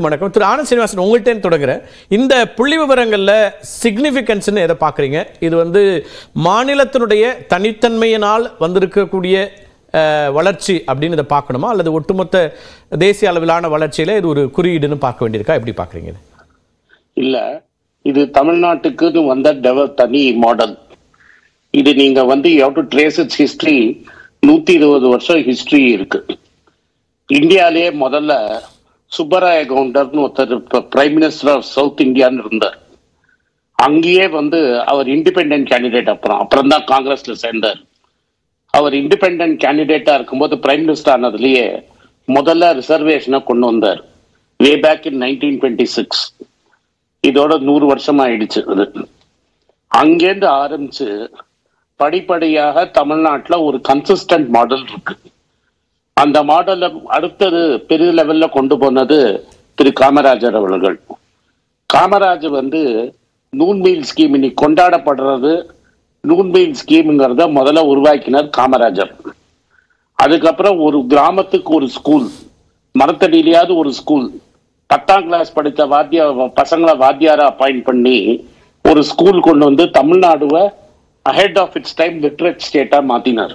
அனைவருக்கும் வணக்கம் திரு ஆனந்த் சீனிவாசன் உங்கள்கிட்ட தொடங்குறேன் இந்த புள்ளி விவரங்களில் சிக்னிஃபிகன்ஸ்னு எதை பார்க்குறீங்க இது வந்து மாநிலத்தினுடைய தனித்தன்மையினால் வந்திருக்கக்கூடிய அஹ், வளர்ச்சி அப்படின்னு இதை பார்க்கணுமா அல்லது ஒட்டுமொத்த தேசிய அளவிலான வளர்ச்சியில் இது ஒரு குறியீடுன்னு பார்க்க வேண்டியிருக்கா எப்படி பார்க்குறீங்க இது இல்ல இது தமிழ்நாட்டுக்குன்னு வந்த டெவ தனி மாடல் இது நீங்க வந்து you to trace its history நூத்தி இருபது வருஷம் ஹிஸ்டரி இருக்கு இந்தியாலேயே முதல்ல சுப்பராய கவுண்டர்னு ஒருத்தர் பிரைம் மினிஸ்டர் ஆஃப் சவுத் இந்தியான்னு இருந்தார் அங்கேயே வந்து அவர் இண்டிபெண்டன்ட் கேண்டிடேட் அப்புறம் அப்புறம் தான் காங்கிரஸ்ல சேர்ந்தார் அவர் இண்டிபெண்டன்ட் கேண்டிடேட்டா இருக்கும்போது பிரைம் மினிஸ்டர் ஆனதுலயே முதல்ல ரிசர்வேஷனை கொண்டு வந்தார் way back in nineteen twenty six இதோட நூறு வருஷம் ஆயிடுச்சு அது அங்கேருந்து ஆரம்பிச்சு படிப்படியாக தமிழ்நாட்டுல ஒரு கன்சிஸ்டன்ட் மாடல் இருக்கு அந்த மாடலை அடுத்தது பெரிய லெவல்ல கொண்டு போனது திரு காமராஜர் அவர்கள் காமராஜர் வந்து நூன் மீல் ஸ்கீம் இன்னைக்கு கொண்டாடப்படுறது நூன் மீல் ஸ்கீம்ங்கிறத முதல்ல உருவாக்கினார் காமராஜர் அதுக்கப்புறம் ஒரு கிராமத்துக்கு ஒரு ஸ்கூல் மரத்தடியிலையாவது ஒரு ஸ்கூல் பத்தாம் கிளாஸ் படித்த வாத்தியா பசங்களை வாத்தியாரா அப்பாயிண்ட் பண்ணி ஒரு ஸ்கூல் கொண்டு வந்து தமிழ்நாடுவை ahead of its time literate ஸ்டேட்டா மாத்தினார்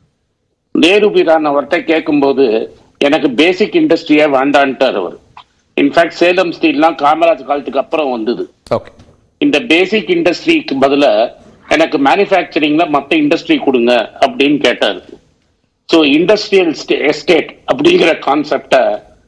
நேரு பிரான் அவர்கிட்ட கேட்கும்போது எனக்கு பேசிக் இண்டஸ்ட்ரியே வேண்டான்ட்டார் அவர் இன்ஃபேக்ட் சேலம் ஸ்டீல்லாம் காமராஜ் காலத்துக்கு அப்புறம் வந்தது ஓகே இந்த பேசிக் இண்டஸ்ட்ரிக்கு பதிலா எனக்கு மேனுஃபேக்சரிங்ல மத்த இண்டஸ்ட்ரி கொடுங்க அப்படின்னு கேட்டாரு ஸோ இண்டஸ்ட்ரியல் எஸ்டேட் அப்படிங்கிற கான்செப்டை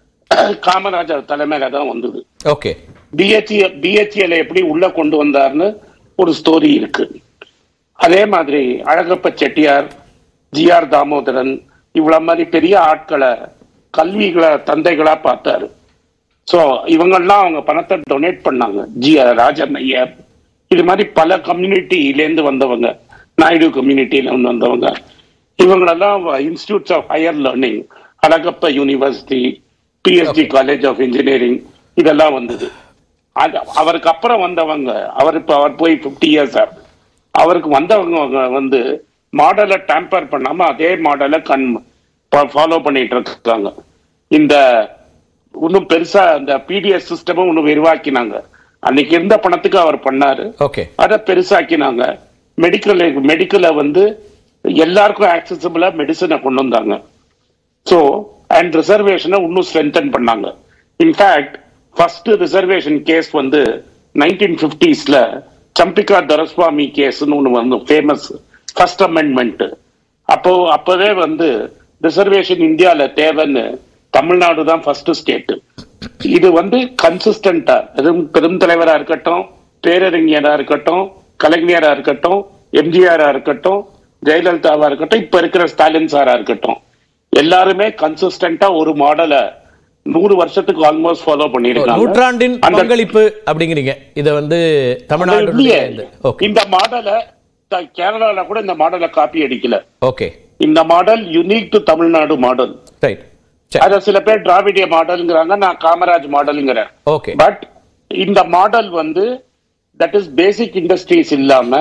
காமராஜர் தலைமையில தான் வந்தது ஓகே பிஹெச்இ பிஹெச்இஎல் எப்படி உள்ள கொண்டு வந்தார்னு ஒரு ஸ்டோரி இருக்கு அதே மாதிரி அழகப்ப செட்டியார் ஜிஆர் தாமோதரன் இவ்வளவு மாதிரி பெரிய ஆட்களை கல்விகளை தந்தைகளா பார்த்தாரு ஸோ இவங்கெல்லாம் அவங்க பணத்தை டொனேட் பண்ணாங்க ஜி ராஜமையர் இது மாதிரி பல கம்யூனிட்டிலேருந்து வந்தவங்க நாயுடு கம்யூனிட்டியில இருந்து வந்தவங்க இவங்களெல்லாம் institutes of higher learning Alagappa university PST college of engineering இதெல்லாம் வந்தது அது அவருக்கு அப்புறம் வந்தவங்க அவர் இப்போ அவர் போய் ஃபிஃப்டி இயர்ஸ் ஆகுது அவருக்கு வந்தவங்க வந்து மாடலை டேம்பர் பண்ணாம அதே மாடலை கண் ஃபாலோ பண்ணிட்டு இருக்காங்க இந்த இன்னும் பெருசா அந்த பிடிஎஸ் சிஸ்டமும் இன்னும் விரிவாக்கினாங்க அன்னைக்கு இருந்த பணத்துக்கு அவர் பண்ணாரு ஓகே அதை பெருசாக்கினாங்க மெடிக்கல் மெடிக்கலை வந்து எல்லாருக்கும் ஆக்சசபிளா மெடிசனை கொண்டு வந்தாங்க ஸோ அண்ட் ரிசர்வேஷனை இன்னும் ஸ்ட்ரென்தன் பண்ணாங்க இன்ஃபேக்ட் ஃபர்ஸ்ட் ரிசர்வேஷன் கேஸ் வந்து நைன்டீன் ஃபிஃப்டிஸ்ல சம்பிகா தரஸ்வாமி கேஸ்னு ஒன்று வந்து ஃபேமஸ் ஃபர்ஸ்ட் அமெண்ட்மெண்ட் அப்போ அப்பவே வந்து ரிசர்வேஷன் இந்தியால தேவைன்னு தமிழ்நாடு தான் ஃபர்ஸ்ட் ஸ்டேட் இது வந்து கன்சிஸ்டண்டா பெரும் பெரும் தலைவரா இருக்கட்டும் பேரறிஞரா இருக்கட்டும் கலைஞரா இருக்கட்டும் எம்ஜிஆரா இருக்கட்டும் ஜெயலலிதாவா இருக்கட்டும் இப்ப இருக்கிற ஸ்டாலின் சாரா இருக்கட்டும் எல்லாருமே கன்சிஸ்டண்டா ஒரு மாடலை நூறு வருஷத்துக்கு ஆல்மோஸ்ட் ஃபாலோ பண்ணிருக்காங்க நூற்றாண்டின் அந்த- பங்களிப்பு அப்படிங்கிறீங்க இதை வந்து தமிழ்நாடு இல்லையே. ஓகே இந்த மாடலை கேரளால கூட இந்த மாடலை காப்பி அடிக்கல ஓகே இந்த model unique to Tamil Nadu model right சரி அத சில பேர் டிராவிடிய மாடல்ங்கிறாங்க நான் காமராஜ் மாடல்ங்கிறேன் ஓகே பட் இந்த மாடல் வந்து தட் இஸ் பேசிக் இண்டஸ்ட்ரீஸ் இல்லாம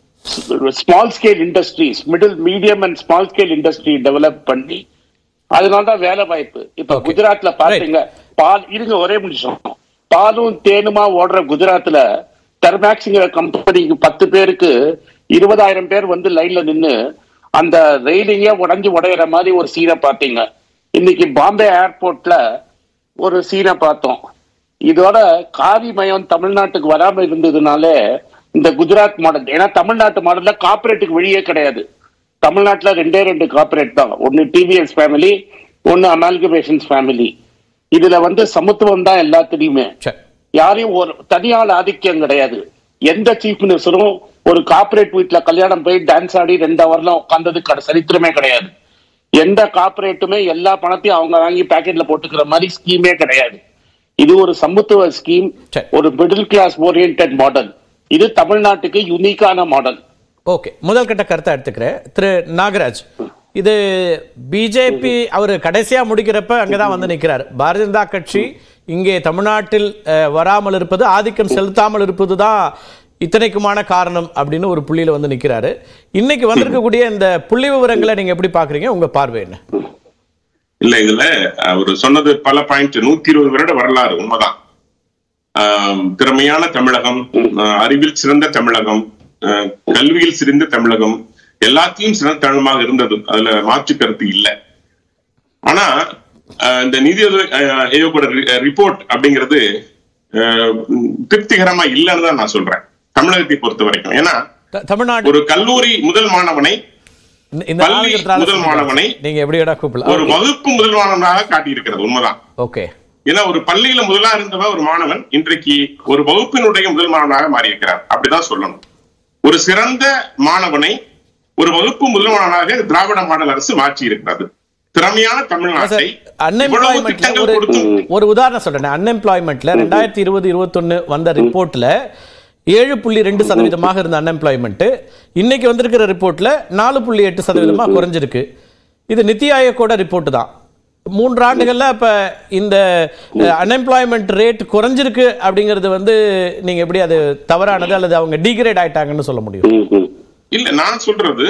small scale industries middle medium and small scale industry develop பண்ணி அதனால தான் வேலை வாய்ப்பு இப்ப Okay. குஜராத்ல பாத்தீங்க பால் இருங்க ஒரே நிமிஷம் பாலும் தேனுமா ஓடுற குஜராத்ல தெர்மேக்ஸ்ங்கிற கம்பெனிக்கு பத்து பேருக்கு இருபதாயிரம் பேர் வந்து லைன்ல நின்னு அந்த ரெயிலிங்கே உடைஞ்சு உடையிற மாதிரி ஒரு சீனை பார்த்தீங்க இன்னைக்கு பாம்பே ஏர்போர்ட்ல ஒரு சீனை பார்த்தோம் இதோட காவி மயம் தமிழ்நாட்டுக்கு வராம இருந்ததுனாலே இந்த குஜராத் மாடல் ஏன்னா தமிழ்நாட்டு மாடல்ல கார்பரேட்டுக்கு வழியே கிடையாது தமிழ்நாட்டுல ரெண்டே ரெண்டு கார்பரேட் தான் ஒன்னு டிவிஎஸ் ஃபேமிலி ஒன்னு அமால்கமேஷன்ஸ் ஃபேமிலி இதுல வந்து சமத்துவம் தான் எல்லாத்துலயுமே சரி யாரையும் ஒரு தனியால் ஆதிக்கம் கிடையாது எந்த சீஃப் மினிஸ்டரும் ஒரு கார்ப்பரேட் வீட்ல கல்யாணம் போய் டான்ஸ் ஆடி ரெண்டு ஹவர்லாம் உட்கார்ந்தது கட- சரித்திரமே கிடையாது எந்த கார்ப்பரேட்டுமே எல்லா பணத்தையும் அவங்க வாங்கி பாக்கெட்ல போட்டுக்கிற மாதிரி ஸ்கீமே கிடையாது இது ஒரு சமத்துவ ஸ்கீம் சரி. ஒரு மிடில் கிளாஸ் ஓரியன்ட் மாடல் இது தமிழ்நாட்டுக்கு யுனிக்கான மாடல் ஓகே முதல் கட்ட கருத்தை எடுத்துக்கிறேன் திரு நாகராஜ் இது பிஜேபி அவர் கடைசியா முடிக்கிறப்ப அங்கதான் வந்து நிக்கிறார் பாரதிய ஜனதா கட்சி இங்கே தமிழ்நாட்டில் அஹ், வராமல் இருப்பது ஆதிக்கம் செலுத்தாமல் இருப்பது தான் இத்தனைக்குமான காரணம் அப்படின்னு ஒரு புள்ளியில வந்து நிக்கிறாரு இன்னைக்கு வந்திருக்கக்கூடிய இந்த புள்ளி விவரங்களை நீங்க எப்படி பாக்குறீங்க உங்க பார்வை என்ன இல்ல இதுல அவர் சொன்னது பல பாயிண்ட் நூத்தி இருபது வருட வரலாறு உண்மைதான் ஆம், திறமையான தமிழகம் ஆஹ், அறிவில் சிறந்த தமிழகம் ஆஹ், கல்வியில் சிறந்த தமிழகம் எல்லாத்தையும் சிறந்த தமிழமாக இருந்தது அதுல மாற்று கருத்து இல்லை ஆனா ஆஹ், இந்த நிதி உதவி ஆஹ், ஆயோகோட ரிப்போர்ட் அப்படிங்கிறது ஆஹ், திருப்திகரமா இல்லைன்னு தான் நான் சொல்றேன் தமிழகத்தை பொறுத்த வரைக்கும் ஏன்னா த- தமிழ்நாடு ஒரு கல்லூரி முதல் மாணவனை இந்த- இந்த பள்ளி ஆளுங்கிறதுனால முதல் சொல்றேன். மாணவனை நீங்க எப்படி வேணா ஒரு கூப்பிடலாம் வகுப்பு முதல் மாணவனாக காட்டியிருக்கிறது உண்மைதான் ஓகே ஏன்னா ஒரு பள்ளியில முதலா இருந்தவன் ஒரு மாணவன் இன்றைக்கு ஒரு வகுப்பினுடைய முதல் மாணவனாக மாறி இருக்கிறார் அப்படிதான் சொல்லணும் ஒரு சிறந்த மாணவனை ஒரு வகுப்பு முதல் மாணவனாக திராவிட மாடல் அரசு மாற்றி இருக்கிறது திறமையான தமிழ்நாட்டை இவ்வளவு அன்எம்ப்ளாய்மெண்ட்ல திட்டங்கள் ஒரு கொடுத்தும் ஒரு உதாரணம் சொல்றேன் அன்எம்ப்ளாய்மெண்ட்ல ரெண்டாயிரத்தி இருபது இருபத்தொன்னு வந்த ரிப்போர்ட்ல ஏழு புள்ளி ரெண்டு சதவீதமாக இருந்த அன்எம்ப்ளாய்மெண்ட் இன்னைக்கு வந்திருக்கிற ரிப்போர்ட்ல நாலு புள்ளி எட்டு சதவீதமா குறைஞ்சிருக்கு இது நித்தி ஆயோக்கோட ரிப்போர்ட் தான் மூன்று ஆண்டுகள்ல இப்ப இந்த அன்எம்ப்ளாய்மெண்ட் ரேட் குறைஞ்சிருக்கு அப்படிங்கிறது வந்து நீங்க எப்படி அது தவறானது அல்லது அவங்க டிகிரேட் ஆயிட்டாங்கன்னு சொல்ல முடியும் ம், ம். இல்ல நான் சொல்றது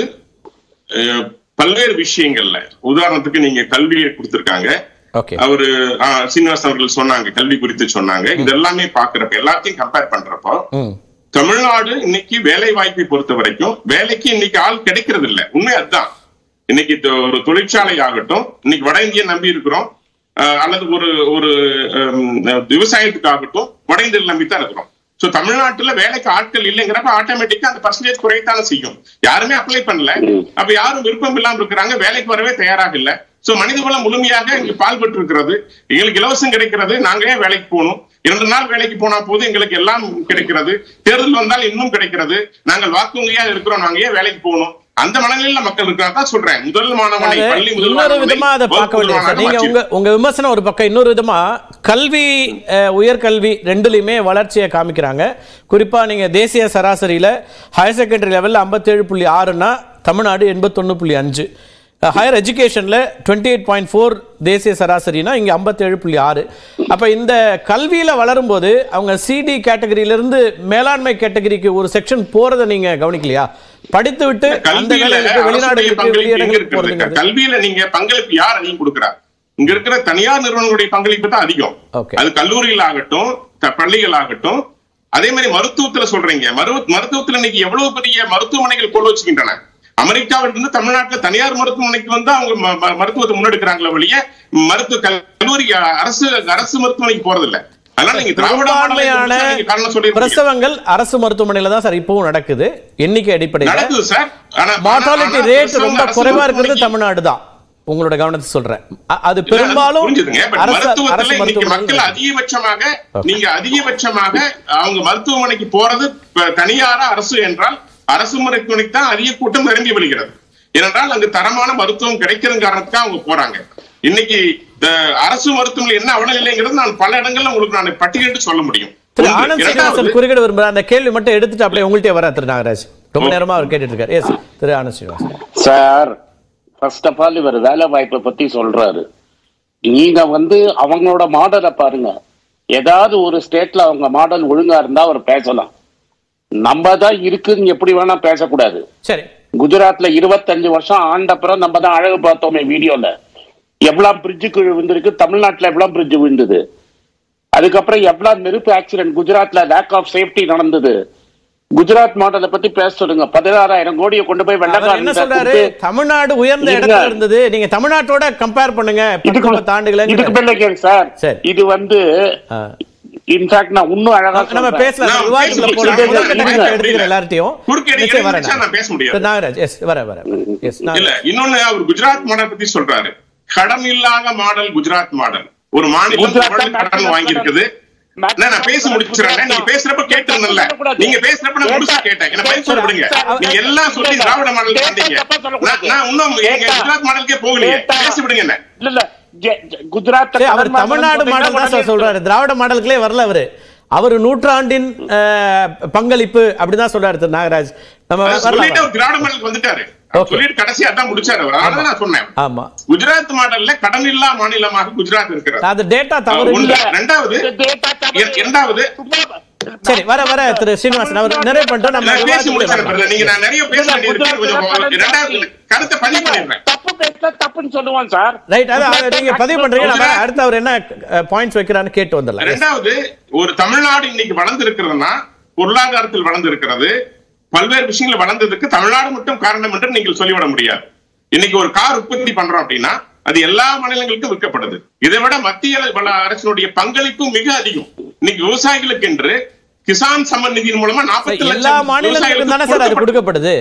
அஹ், பல்வேறு விஷயங்கள்ல உதாரணத்துக்கு நீங்க கல்வியை கொடுத்திருக்காங்க ஓகே அவரு ஆ, சீனிவாசன் அவர்கள் சொன்னாங்க கல்வி குறித்து சொன்னாங்க இது எல்லாமே பாக்குறப்ப எல்லாத்தையும் கம்பேர் பண்றப்போ ம் தமிழ்நாடு இன்னைக்கு வேலை வாய்ப்பை பொறுத்த வரைக்கும் வேலைக்கு இன்னைக்கு ஆள் கிடைக்கிறது இல்ல உண்மை அதுதான் இன்னைக்கு தொ- ஒரு தொழிற்சாலை ஆகட்டும் இன்னைக்கு வட இந்திய நம்பி இருக்கிறோம் அஹ், அல்லது ஒரு ஒரு ஹம், விவசாயத்துக்கு ஆகட்டும் வட இந்தியர் நம்பி தான் இருக்கிறோம் சோ தமிழ்நாட்டுல வேலைக்கு ஆட்கள் இல்லைங்கிறப்ப ஆட்டோமேட்டிக்கா அந்த பர்சன்டேஜ் குறையத்தானே செய்யும் யாருமே அப்ளை பண்ணல அப்ப யாரும் விருப்பம் இல்லாம இருக்கிறாங்க வேலைக்கு வரவே தயாராக இல்ல சோ மனிதகுலம் முழுமையாக இங்க பால்பட்டு இருக்கிறது எங்களுக்கு இலவசம் கிடைக்கிறது நாங்க ஏன் வேலைக்கு போகணும் இரண்டு நாள் வேலைக்கு போனா போது எங்களுக்கு எல்லாம் கிடைக்கிறது தேர்தல் வந்தால் இன்னும் கிடைக்கிறது நாங்கள் வாக்குவங்கியா இருக்கிறோம் நாங்க ஏன் வேலைக்கு போகணும் அந்த மனநிலையில மக்கள் இருக்கிறதா தான் சொல்றேன் முதல் மாணவனை அது பள்ளி முதல் இன்னொரு மாணவனை விதமா அதை பார்க்க வகுப்பு வேண்டியது சார் முதல் நீங்க மாணவனாக உங்க உங்க விமர்சனம் ஒரு பக்கம் இன்னொரு விதமா கல்வி அஹ், உயர்கல்வி ரெண்டுலையுமே வளர்ச்சியை காமிக்கிறாங்க குறிப்பா நீங்க தேசிய சராசரியில ஹையர் செகண்டரி லெவல்ல ஐம்பத்தேழு புள்ளி ஆறுனா தமிழ்நாடு எண்பத்தொன்னு புள்ளி அஞ்சு ஹையர் எஜுகேஷன்ல டுவெண்ட்டி எயிட் பாயிண்ட் ஃபோர் தேசிய சராசரினா இங்க ஐம்பத்தேழு புள்ளி ஆறு அப்ப இந்த கல்வியில வளரும்போது அவங்க சிடி கேட்டகரியிலிருந்து மேலாண்மை கேட்டகரிக்கு ஒரு செக்ஷன் போறதை நீங்க கவனிக்கலையா படித்து விட்டு அந்த கல்வியில வேலைகளுக்கு அரசுடைய வெளிநாடுகளுக்கு பங்களிப்பு எங்க வெளியிடங்களுக்கு இருக்கிறது? போறதுங்கிறது கல்வியில நீங்க பங்களிப்பு யார் அதிகம் கொடுக்கிறார் இங்க இருக்கிற தனியார் நிறுவனங்களுடைய பங்களிப்பு தான் அதிகம் Okay. அது கல்லூரிகள் ஆகட்டும் த- பள்ளிகள் ஆகட்டும் அதே மாதிரி மருத்துவத்துல சொல்றீங்க மருவ மருத்துவத்துல இன்னைக்கு எவ்வளவு பெரிய மருத்துவமனைகள் கொண்டு வச்சுக்கின்றன அமெரிக்காவில இருந்து தமிழ்நாட்டுல தனியார் மருத்துவமனைக்கு வந்து அவங்க ம- ம- மருத்துவத்தை முன்னெடுக்கிறாங்களே ஒழிய மருத்துவ கல்லூரி அரசு அரசு மருத்துவமனைக்கு போறது இல்ல அதனால நீங்க திராவிட மாடலை பெரும்பான்மையான குறிச்சு நீங்க காரணம் சொல்லிருக்கீங்க. பிரசவங்கள் அரசு மருத்துவமனையில தான் சார் இப்பவும் நடக்குது எண்ணிக்கை அடிப்படையில் நடக்குது சார் ஆனா மார்டாலிட்டி ஆனா ரேட் பிரசவம் ரொம்ப அரசு குறைவா இருக்கிறது மருத்துவமனைக்கு- தமிழ்நாடு தான் உங்களோட கவனத்தை சொல்றேன் அ- அது இல்ல, பெரும்பாலும் புரிஞ்சுதுங்க. But அரசு மருத்துவத்துல அரசு இன்னைக்கு மக்கள் மருத்துவமனை அதிகபட்சமாக நீங்க அதிகபட்சமாக அவங்க மருத்துவமனைக்கு போறது இப்ப தனியாரா அரசு என்றால் அரசு மருத்துவமனைக்கு தான் அதிக கூட்டம் நிரம்பி வருகிறது ஏனென்றால் அங்கு தரமான மருத்துவம் கிடைக்கிறது காரணத்துக்காக அவங்க போறாங்க இன்னைக்கு அஹ், அரசு மருத்துவமனை என்ன அவலநிலைங்கிறது நான் பல இடங்கள்ல உங்களுக்கு நான் பட்டியலிட்டு சொல்ல முடியும் திரு ஒன்று. ஆனந்த் இரண்டாவது, ஸ்ரீனிவாசன் குறுக்கிட விரும்புற அந்த கேள்வி மட்டும் எடுத்துட்டு அப்படியே உங்கள்கிட்ட வர திரு நாகராஜ் ரொம்ப நேரமா அவர் கேட்டுட்டு இருக்காரு yes Thiru Anand Srinivasan sir first of all இவர் வேலை வாய்ப்பை பத்தி சொல்றாரு நீங்க வந்து அவங்களோட மாடலை பாருங்க ஏதாவது ஒரு ஸ்டேட்ல அவங்க மாடல் ஒழுங்கா இருந்தா அவர் பேசலாம் நம்ம தான் இருக்குன்னு எப்படி வேணா பேசக்கூடாது சரி குஜராத்ல இருபத்தஞ்சு வருஷம் ஆண்டப்புறம் நம்ம தான் அழகு பார்த்தோமே வீடியோல எவ்வளவு பிரிட்ஜுக்கு விழுந்திருக்கு தமிழ்நாட்டுல எவ்வளவு பிரிட்ஜ் விழுந்தது அதுக்கப்புறம் எவ்வளவு நெருப்பு ஆக்சிடென்ட் குஜராத்ல லேக் ஆஃப் சேஃப்டி நடந்தது குஜராத் மாடலை பத்தி பேச சொல்லுங்க பதினாறாயிரம் கோடியை கொண்டு போய் அவர் என்ன சொல்றாரு வெள்ளக்காரன் தமிழ்நாடு உயர்ந்த இருங்க. இடத்துல இருந்தது நீங்க தமிழ்நாட்டோட கம்பேர் பண்ணுங்க இதுக்கு பத்து பத்து ஆண்டுகளை இதுக்கு மேல கேளுங்க சார் சரி. இது வந்து ஆ. இன்ஃபேக்ட் நான் இன்னும் அழகா நம்ம சொல்றேன். பேசலாம் நான் விவாதத்துல பேச போறது முடியாது. முதல் கட்ட நான் கட்ட பேச எடுத்துக்கிற முடியாது. எல்லார்ட்டையும் குறுக்கீடு நிச்சயம் வரேன் இருந்துச்சா நான் பேச முடியாது. திரு நாகராஜ் எஸ் வர வர எஸ் இல்ல இன்னொன்னு அவர் குஜராத் மாடல் பத்தி சொல்றாரு கடன் இல்லாத மாடல் குஜராத் மாடல் ஒரு மாநிலம் குஜராத் எவ்வளவு தான் கடன் வாங்கி இருக்குது நான் நான் பேச முடிச்சிடறேன் நீங்க பேசுறப்ப கேட்டிருந்தேன்ல நீங்க பேசுறப்ப நான் முடிச்சு கேட்டேன் என்ன பேச சொல்ல விடுங்க நீங்க எல்லாம் சொல்லி திராவிட மாடல் வந்தீங்க நான் நான் இன்னும் எங்க குஜராத் மாடலுக்கே போகலையே பேச விடுங்க என்ன இல்ல இல்ல ஜெ- ஜெ- குஜராத் சரி, அவர் தமிழ்நாடு மாடல் தான் சார் சொல்றாரு திராவிட மாடலுக்குள்ளே வரல அவரு அவர் நூற்றாண்டின் அஹ், பங்களிப்பு அப்படிதான் சொல்றாரு திரு நாகராஜ் நம்ம அதை சொல்லிட்டு வரலாம் அவர் திராவிட மாடலுக்கு வந்துட்டாரு அவர் Okay. சொல்லிட்டு கடைசி அதான் முடிச்சாரு அவர் அதனால நான் சொன்னேன் ஆமா குஜராத் மாடல்ல கடன் இல்லா மாநிலமாக குஜராத் இருக்கிறது அது டேட்டா தவறு ஒன்று இல்ல ரெண்டாவது இர- இரண்டாவது சரி வர வர திரு ஸ்ரீனிவாசன் அவர் நிறைய பண்ணிட்டோம் நம்ம நான் பேசி விவாதத்துக்குள்ள முடிச்சேன் வரலாம். brother. நீங்க நான் நிறைய பேச வேண்டியது இருக்கு. கொஞ்சம் ரெண்டாவது கருத்தை பதிவு பண்ணிடுறேன் தப்பு பேச தப்புன்னு சொல்லுவான் சார் ரைட் அதான் அதை நீங்க பதிவு பண்றீங்க நம்ம அடுத்து அவர் என்ன பாயிண்ட்ஸ் வைக்கிறான்னு கேட்டு வந்துடலாம் ரெண்டாவது ஒரு தமிழ்நாடு இன்னைக்கு வளர்ந்து இருக்கிறதுனா பொருளாதாரத்தில் வளர்ந்து இருக்கிறது பல்வேறு விஷயங்கள் வளர்ந்ததுக்கு தமிழ்நாடு மட்டும் காரணம் என்று நீங்கள் சொல்லிவிட முடியாது இன்னைக்கு ஒரு கார் உற்பத்தி பண்றோம் அப்படின்னா அது எல்லா மாநிலங்களுக்கும் விற்கப்படுது இதை விட மத்திய வள- அரசினுடைய பங்களிப்பு மிக அதிகம் இன்னைக்கு விவசாயிகளுக்கு என்று கிசான் சம்மன் நிதியின் மூலமா நாற்பத்தி எல்லா மாநிலங்களுக்கும் தானே சார் அது கொடுக்கப்படுது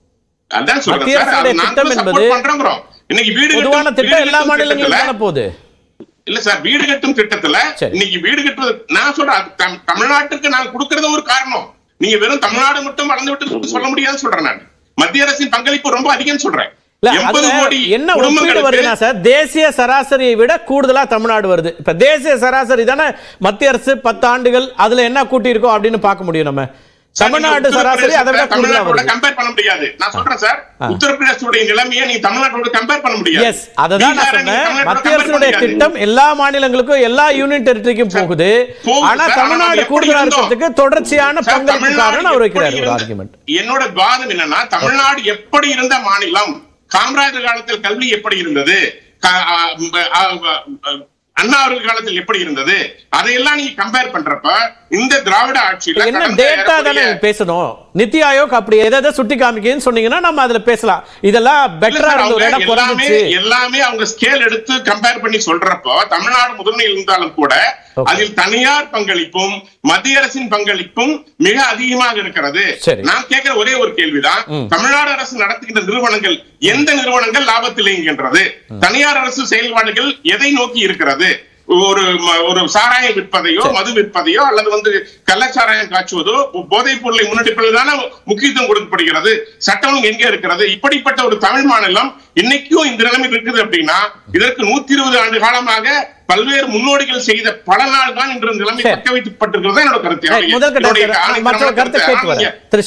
அதான் சொல்றேன் மத்திய சார். அரசுடைய அது நாங்க திட்டம் support என்பது பண்றோங்கிறோம். இன்னைக்கு வீடு கட்டும்- பொதுவான வீடு திட்டம் எல்லா கட்டும் மாநிலங்களுக்கும் திட்டத்துல- தானே போகுது இல்ல சார் வீடு கட்டும் திட்டத்துல சரி. இன்னைக்கு வீடு கட்டுவது நான் சொல்றேன் அது தம்- தமிழ்நாட்டுக்கு நான் கொடுக்கறது ஒரு காரணம் நீங்க வெறும் தமிழ்நாடு மட்டும் வளர்ந்து விட்டு சொல்ல முடியாதுன்னு சொல்றேன் நான் மத்திய அரசின் பங்களிப்பு ரொம்ப அதிகம் சொல்றேன் இல்ல எண்பது அதுல கோடி என்ன ஒப்பீடு குடும்பங்களுக்கு வருதுன்னா சார் தேசிய சராசரியை விட கூடுதலா தமிழ்நாடு வருது இப்ப தேசிய சராசரி தானே மத்திய அரசு பத்து ஆண்டுகள் அதுல என்ன கூட்டி இருக்கோம் அப்படின்னு பார்க்க முடியும் நம்ம சார், நீங்க தமிழ்நாடு சராசரி அதை விட கூடுதலா தமிழ்நாட்டோட வருது கம்பேர் பண்ண முடியாது நான் சொல்றேன் சார் ஆ. உத்தரப்பிரதேசோட நிலைமையை நீங்க தமிழ்நாட்டோட கம்பேர் பண்ண முடியாது எஸ் அததான் நான் பீகாரை நீங்க சொன்னேன் தமிழ்நாட்டோட மத்திய compare அரசுடைய பண்ண முடியாது. திட்டம் எல்லா மாநிலங்களுக்கும் எல்லா யூனியன் டெரிட்டரிக்கும் போகுது போகுது ஆனா சார், ஆனா தமிழ்நாடு நம்ம எப்படி கூடுதலா இருந்தோம்? இருக்கிறதுக்கு தொடர்ச்சியான சார், பங்களிப்பு தமிழ்நாடு காரணம் அவர் வைக்கிறார் எப்படி ஒரு இருந்த- ஆர்குமெண்ட் என்னோட வாதம் என்னன்னா தமிழ்நாடு எப்படி இருந்த மாநிலம் காமராஜர் காலத்தில் கல்வி எப்படி இருந்தது க- ஆ, ம், ஆ, ஆ, அண்ணா அவர்கள் காலத்தில் எப்படி இருந்தது அதையெல்லாம் நீங்க கம்பேர் பண்றப்ப இந்த திராவிட ஆட்சியில என்ன கடந்த டேட்டா தானே ஏறக்குறைய- பேசணும் நித்தி ஆயோக் அப்படி எதை எதை சுட்டி காமிக்குதுன்னு சொன்னீங்கன்னா நம்ம அதுல பேசலாம் இதெல்லாம் இல்ல பெட்டரா சார், இருந்த ஒரு அவங்க இடம் எல்லாமே குறைஞ்சிச்சு எல்லாமே அவங்க ஸ்கேல் எடுத்து கம்பேர் பண்ணி சொல்றப்போ தமிழ்நாடு முதன்மையில் இருந்தாலும் கூட Okay. அதில் தனியார் பங்களிப்பும் மத்திய அரசின் பங்களிப்பும் மிக அதிகமாக இருக்கிறது சரி. நான் கேட்கிற ஒரே ஒரு கேள்விதான் தமிழ்நாடு அரசு நடத்துகின்ற நிறுவனங்கள் எந்த நிறுவனங்கள் லாபத்தில் இயங்குகின்றது தனியார் அரசு செயல்பாடுகள் எதை நோக்கி இருக்கிறது ஒரு ம- ஒரு சாராயம் விற்பதையோ மது விற்பதையோ அல்லது வந்து கள்ளச்சாராயம் காய்ச்சுவதோ போதைப் பொருளை முன்னெடுப்பதில் தானே முக்கியத்துவம் கொடுக்கப்படுகிறது சட்டம் ஒழுங்கு எங்க இருக்கிறது இப்படிப்பட்ட ஒரு தமிழ் மாநிலம் இன்னைக்கும் இந்த நிலைமை இருக்குது அப்படின்னா இதற்கு நூத்தி இருபது ஆண்டு காலமாக பல்வேறு முன்னோடிகள் செய்த பல நாள் தான் இன்று இந்த நிலைமை சரி. தக்க வைக்கப்பட்டிருக்கிறது என்னோட கருத்து முதல் கட்ட என்னுடைய மற்றொரு கருத்தை ஆணித்தரமான கேட்டு கருத்து. வரேன் ஆனா, திரு